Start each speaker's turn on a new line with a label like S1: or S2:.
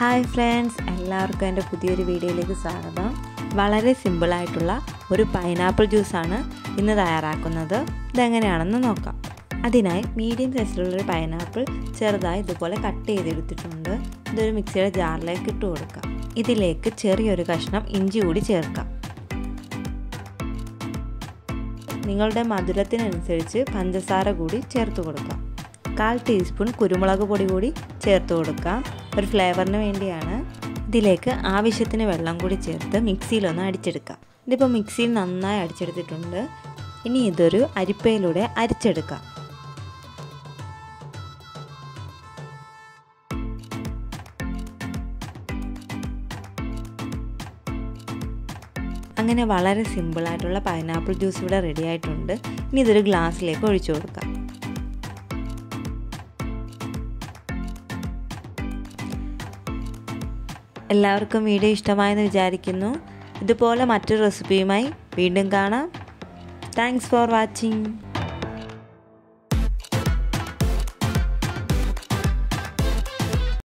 S1: hi friends എല്ലാവർക്കും എൻ്റെ പുതിയൊരു വീഡിയോയിലേക്ക് സ്വാഗതം വളരെ സിമ്പിളായിട്ടുള്ള ഒരു പൈനാപ്പിൾ ജ്യൂസാണ് ഇന്ന് തയ്യാറാക്കുന്നത് ഇതെങ്ങനെയാണെന്ന് നോക്കാം അതിനായി മീഡിയം സൈസിലുള്ളൊരു പൈനാപ്പിൾ ചെറുതായി ഇതുപോലെ കട്ട് ചെയ്തെടുത്തിട്ടുണ്ട് ഇതൊരു മിക്സിയുടെ ജാറിലേക്ക് ഇട്ട് കൊടുക്കാം ഇതിലേക്ക് ചെറിയൊരു കഷ്ണം ഇഞ്ചി കൂടി ചേർക്കാം നിങ്ങളുടെ മധുരത്തിനനുസരിച്ച് പഞ്ചസാര കൂടി ചേർത്ത് കൊടുക്കാം കാൽ ടീസ്പൂൺ കുരുമുളക് പൊടി കൂടി ചേർത്ത് കൊടുക്കാം ഒരു ഫ്ലേവറിന് വേണ്ടിയാണ് ഇതിലേക്ക് ആവശ്യത്തിന് വെള്ളം കൂടി ചേർത്ത് മിക്സിയിലൊന്ന് അടിച്ചെടുക്കാം ഇതിപ്പോൾ മിക്സിയിൽ നന്നായി അടിച്ചെടുത്തിട്ടുണ്ട് ഇനി ഇതൊരു അരിപ്പയിലൂടെ അരിച്ചെടുക്കാം അങ്ങനെ വളരെ സിമ്പിളായിട്ടുള്ള പൈനാപ്പിൾ ജ്യൂസ് ഇവിടെ റെഡി ആയിട്ടുണ്ട് ഇനി ഇതൊരു ഗ്ലാസ്സിലേക്ക് ഒഴിച്ചു കൊടുക്കാം എല്ലാവർക്കും വീഡിയോ ഇഷ്ടമായെന്ന് വിചാരിക്കുന്നു ഇതുപോലെ മറ്റൊരു റെസിപ്പിയുമായി വീണ്ടും കാണാം താങ്ക്സ് ഫോർ വാച്ചിങ്